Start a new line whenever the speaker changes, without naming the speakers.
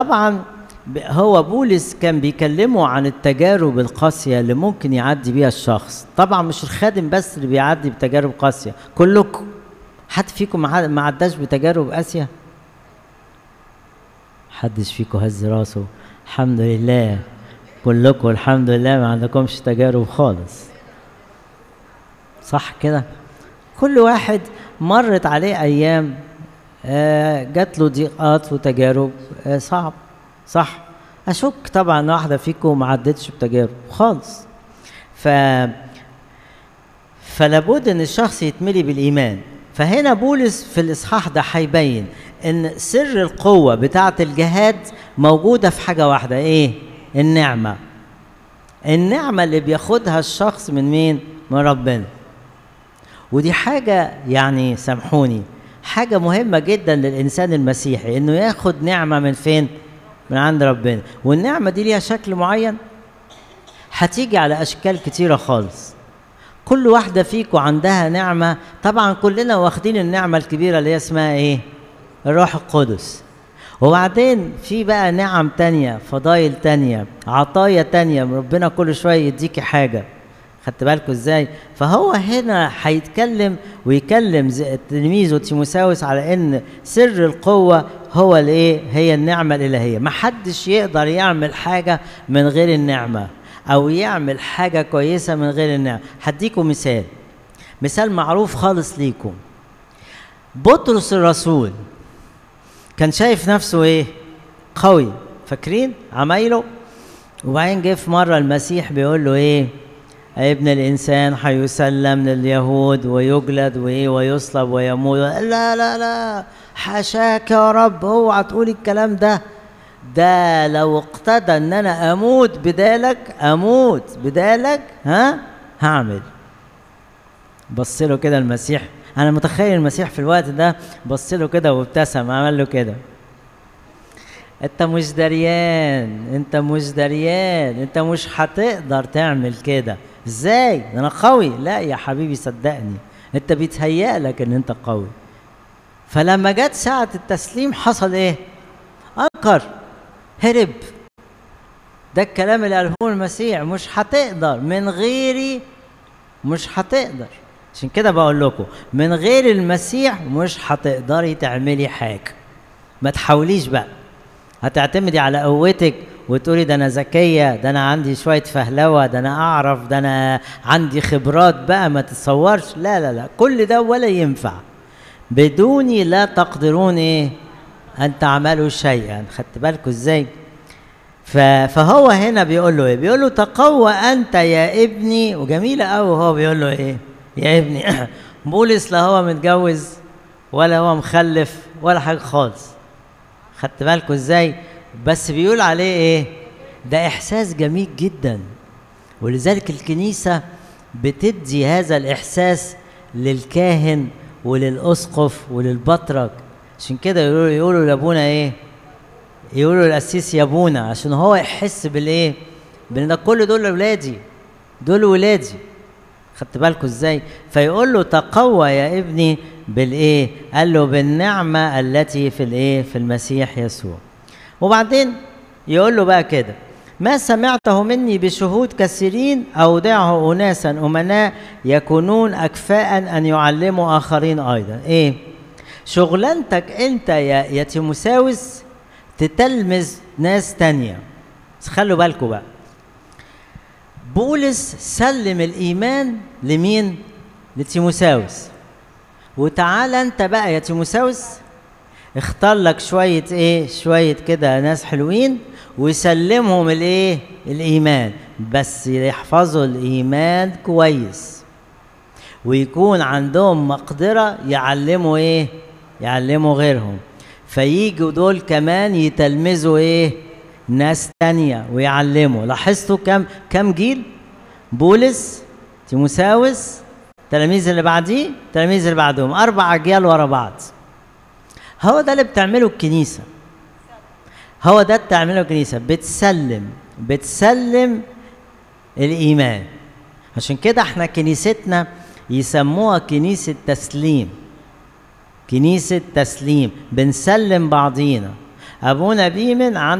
طبعا ب- هو بولس كان بيكلمه عن التجارب القاسية اللي ممكن يعدي بيها الشخص طبعا مش الخادم بس اللي بيعدي بتجارب قاسية كلكم حد فيكم ما ما عداش بتجارب قاسية حدش فيكم هز راسه الحمد لله كلكم الحمد لله ما عندكمش تجارب خالص صح كده كل واحد مرت عليه ايام آه، جات له ضيقات وتجارب آه، صعب صح اشك طبعا واحده فيكم ما عدتش بتجارب خالص ف فلابد ان الشخص يتملي بالايمان فهنا بولس في الاصحاح ده هيبين ان سر القوه بتاعه الجهاد موجوده في حاجه واحده ايه النعمه النعمه اللي بياخدها الشخص من مين من ربنا ودي حاجة يعني سامحوني حاجة مهمة جدا للإنسان المسيحي إنه ياخد نعمة من فين؟ من عند ربنا والنعمة دي ليها شكل معين هتيجي على أشكال كتيرة خالص كل واحدة فيكم عندها نعمة طبعا كلنا واخدين النعمة الكبيرة اللي هي اسمها إيه؟ الروح القدس وبعدين في بقى نعم تانية فضايل تانية عطايا تانية ربنا كل شوية يديكي حاجة خدت بالكم ازاي فهو هنا هيتكلم ويكلم زي- تلميذه تيموساوس على ان سر القوه هو الايه هي النعمه الالهيه ما حدش يقدر يعمل حاجه من غير النعمه او يعمل حاجه كويسه من غير النعمه هديكم مثال مثال معروف خالص ليكم بطرس الرسول كان شايف نفسه ايه قوي فاكرين عمايله وبعدين جه في مره المسيح بيقول له ايه ابن الانسان هيسلم لليهود ويجلد وايه ويصلب ويموت لا لا لا حاشاك يا رب اوعى تقول الكلام ده ده لو اقتدى ان انا اموت بدالك اموت بدالك ها هعمل بص له كده المسيح انا متخيل المسيح في الوقت ده بص له كده وابتسم عمل له كده انت مش دريان انت مش دريان انت مش هتقدر تعمل كده ازاي ده انا قوي لا يا حبيبي صدقني انت بيتهيأ لك ان انت قوي فلما جت ساعة التسليم حصل ايه انكر هرب ده الكلام اللي قاله المسيح مش هتقدر من غيري مش هتقدر عشان كده بقول لكم من غير المسيح مش هتقدري تعملي حاجة ما تحاوليش بقى هتعتمدي على قوتك وتقولي ده انا ذكيه ده انا عندي شويه فهلوه ده انا اعرف ده انا عندي خبرات بقى ما تتصورش لا لا لا كل ده ولا ينفع بدوني لا تقدرون ايه ان تعملوا شيئا خدت بالكم ازاي ف- فهو هنا بيقول له ايه بيقول له تقوى انت يا ابني وجميله قوي هو بيقول له ايه يا ابني بولس لا هو متجوز ولا هو مخلف ولا حاجه خالص خدت بالكم ازاي بس بيقول عليه ايه ده احساس جميل جدا ولذلك الكنيسه بتدي هذا الاحساس للكاهن وللاسقف وللبطرك عشان كده يقولوا يقولوا لابونا ايه يقولوا القسيس يا ابونا عشان هو يحس بالايه بان ده كل دول ولادي دول ولادي خدت بالكم ازاي فيقول له تقوى يا ابني بالايه قال له بالنعمه التي في الايه في المسيح يسوع وبعدين يقول له بقى كده ما سمعته مني بشهود كثيرين اودعه اناسا امناء يكونون اكفاء ان يعلموا اخرين ايضا ايه شغلانتك انت يا يا تيموساوس تتلمذ ناس تانية بس خلوا بالكم بقى بولس سلم الايمان لمين لتيموساوس وتعالى انت بقى يا تيموساوس اختار لك شويه ايه شويه كده ناس حلوين ويسلمهم الايه الايمان بس يحفظوا الايمان كويس ويكون عندهم مقدره يعلموا ايه يعلموا غيرهم فييجوا دول كمان يتلمذوا ايه ناس تانية ويعلموا لاحظتوا كم كم جيل بولس تيموساوس التلاميذ اللي بعديه التلاميذ اللي بعدهم اربع اجيال ورا بعض هو ده اللي بتعمله الكنيسه هو ده اللي بتعمله الكنيسه بتسلم بتسلم الايمان عشان كده احنا كنيستنا يسموها كنيسه تسليم كنيسه تسليم بنسلم بعضينا ابونا بيمن